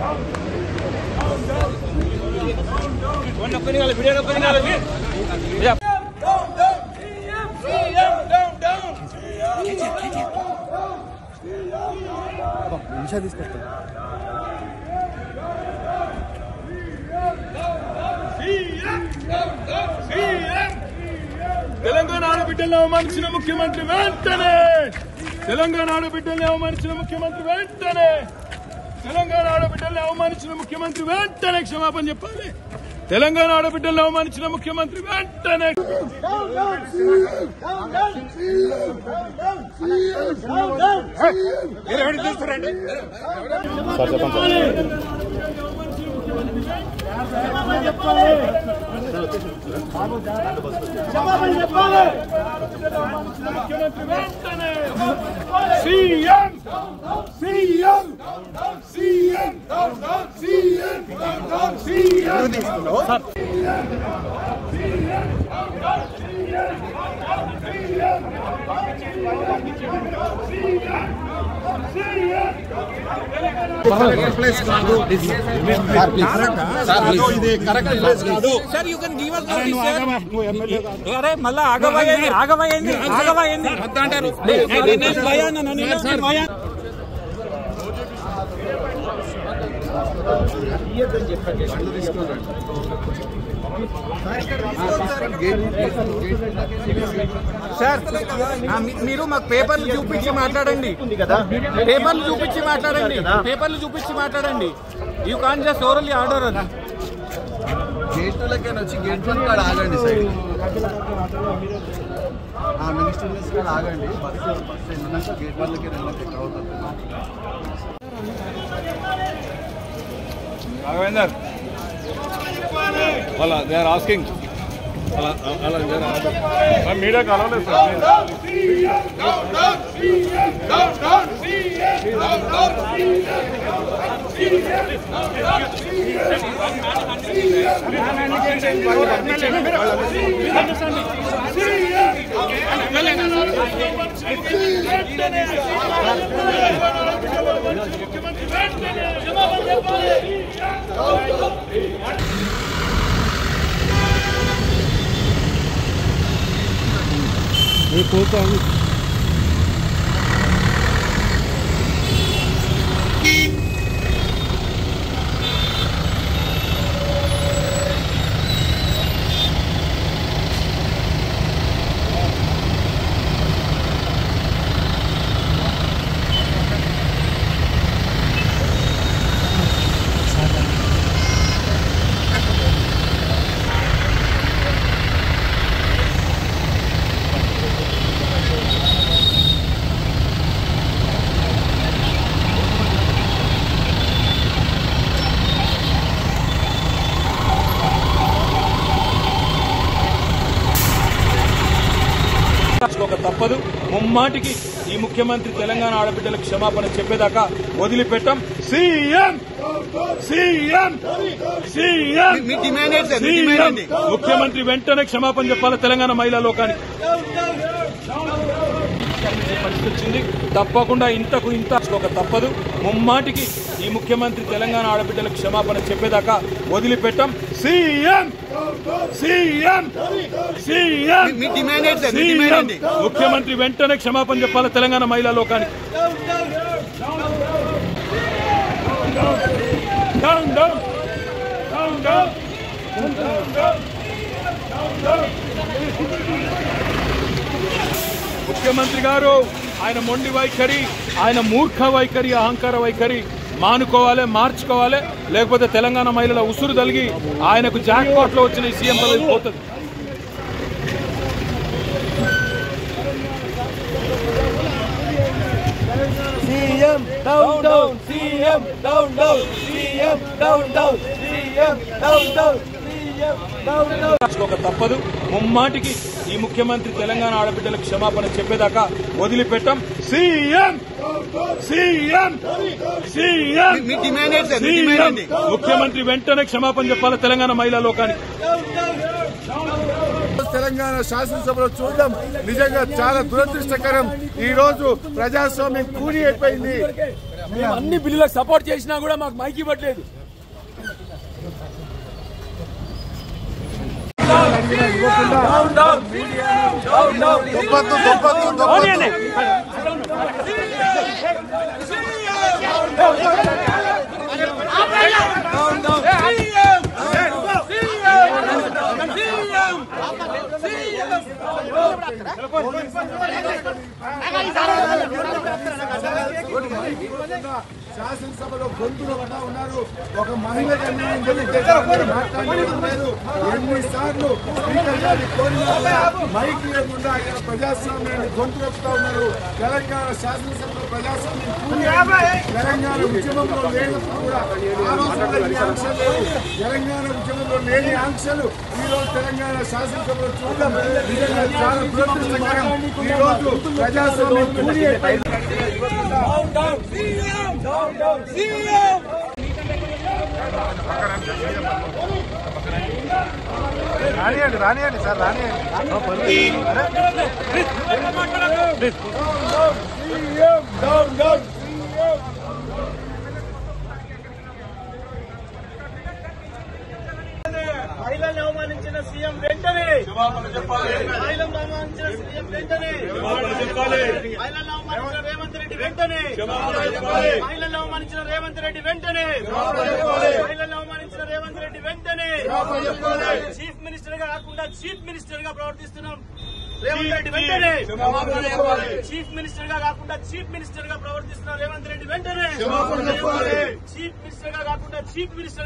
నిమిషా తీసుకొస్తా తెలంగాణ ఆడబిడ్డల్ని అవమానించిన ముఖ్యమంత్రి వెంటనే తెలంగాణ ఆడబిడ్డల్ని అవమానించిన ముఖ్యమంత్రి వెంటనే తెలంగాణ ఆడబిడ్డల్ని అవమానించిన ముఖ్యమంత్రి వెంటనే క్షమాపణ చెప్పాలి తెలంగాణ ఆడబిడ్డల్ని అవమానించిన ముఖ్యమంత్రి వెంటనే ముఖ్యమంత్రి వెంటనే CM CM CM CM CM sir you can give us notice, sir. అరే మళ్ళా ఆగమయ్యింది ఆగమయ్యింది ఆగమయ్యింది అంటారు భయాన్ నన్ను భయాన్ సార్ ఆ, మీ- మీరు మాకు పేపర్లు చూపించి మాట్లాడండి పేపర్లు చూపించి మాట్లాడండి పేపర్లు చూపించి మాట్లాడండి you can just orally order అది గేట్లకే వచ్చి గేట్ వన్ కాడ ఆగండి సైడ్ ఆ మినిస్టర్ కాడ ఆగండి బస్సు బస్సు వెళ్ళినాక గేట్ వన్లకి వెళ్ళాక క్రౌడ్ రాఘవేందర్ వాళ్ళ దే ఆర్ ఆస్కింగ్ అలా అలా మీడియా కలవలేదు సార్ ఒక తప్పదు ముమ్మాటికి ఈ ముఖ్యమంత్రి తెలంగాణ ఆడబిడ్డలకు క్షమాపణ చెప్పేదాకా వదిలిపెట్టాం సీఎం సీఎం సీఎం మీ డిమాండ్ ఏంటి సార్? మీ సీఎం డిమాండ్ ఏంటి? ముఖ్యమంత్రి వెంటనే క్షమాపణ చెప్పాలి తెలంగాణ మహిళా లోకానికి పరిస్థితి వచ్చింది తప్పకుండా ఇంతకు ఇంత ఒక తప్పదు ముమ్మాటికి ఈ ముఖ్యమంత్రి తెలంగాణ ఆడబిడ్డలకు క్షమాపణ చెప్పేదాకా వదిలిపెట్టాం సీఎం సీఎం సీఎం మీ డిమాండ్ ఏంటి సార్? మీ డిమాండ్ సీఎం ఏంటి? ముఖ్యమంత్రి వెంటనే క్షమాపణ చెప్పాలి తెలంగాణ మహిళా లోకానికి Down, down. Down, down. Down, down. Down, down. ముఖ్యమంత్రి గారు ఆయన మొండి వైఖరి ఆయన మూర్ఖ వైఖరి అహంకార వైఖరి మానుకోవాలి మార్చుకోవాలి లేకపోతే తెలంగాణ మహిళల ఉసురు తలిగి ఆయనకు జాక్ పాట్ లో వచ్చిన ఈ సీఎం పదవి పోతుంది CM down down CM down down CM down down CM down down CM down down ఒక తప్పదు ముమ్మాటికి ఈ ముఖ్యమంత్రి తెలంగాణ ఆడబిడ్డలకు క్షమాపణ చెప్పేదాకా వదిలిపెట్టాం సీఎం సీఎం సీఎం మీ డిమాండ్ ఏంటి సార్? మీ డిమాండ్ సీఎం ఏంటి? ముఖ్యమంత్రి వెంటనే క్షమాపణ చెప్పాలి తెలంగాణ మహిళా లోకానికి తెలంగాణ శాసనసభలో చూడడం నిజంగా చాలా దురదృష్టకరం ఈ రోజు ప్రజాస్వామ్యం కూలి అయిపోయింది మేము అన్ని బిల్లులకు సపోర్ట్ చేసినా కూడా మాకు మైక్ ఇవ్వట్లేదు దుప్పత్తు దుప్పత్తు దుప్పత్తు శాసనసభలో గొంతు నొక్కుతా ఉన్నారు ఒక మహిళకు అన్యాయం జరిగితే మాట్లాడడం లేదు ఎన్నిసార్లు స్పీకర్ గారి కోరినా కూడా మైక్ లేకుండా ఆయన ప్రజాస్వామ్యాన్ని గొంతు నొక్కుతా ఉన్నారు తెలంగాణ శాసనసభలో ప్రజాస్వామ్యం కూలిపోయింది. తెలంగాణ ఉద్యమంలో లేనప్పుడు కూడా ఆ రోజుల్లో ఈ ఆంక్షలు లేవు తెలంగాణ ఉద్యమంలో లేని ఆంక్షలు ఈ రోజు తెలంగాణ శాసనసభలో చూడడం నిజంగా చాలా దురదృష్టకరం ఈ రోజు ప్రజాస్వామ్యం కూలి రానియండి రానియండి సార్ రానియండి మహిళల్ని అవమానించిన సీఎం వెంటనే మహిళలను అవమానించిన సీఎం వెంటనే మహిళలను అవమానించిన రేవంత్ రెడ్డి వెంటనే మహిళలను అవమానించిన రేవంత్ రెడ్డి వెంటనే మహిళలను అవమానించిన రేవంత్ రెడ్డి వెంటనే చీఫ్ మినిస్టర్ గా కాకుండా చీఫ్ మినిస్టర్ గా ప్రవర్తిస్తున్నాం రేవంత్ రెడ్డి వెంటనే చీఫ్ మినిస్టర్ గా కాకుండా చీఫ్ మినిస్టర్ గా ప్రవర్తిస్తున్న రేవంత్ రెడ్డి వెంటనే చీఫ్ మినిస్టర్ గా కాకుండా చీఫ్ మినిస్టర్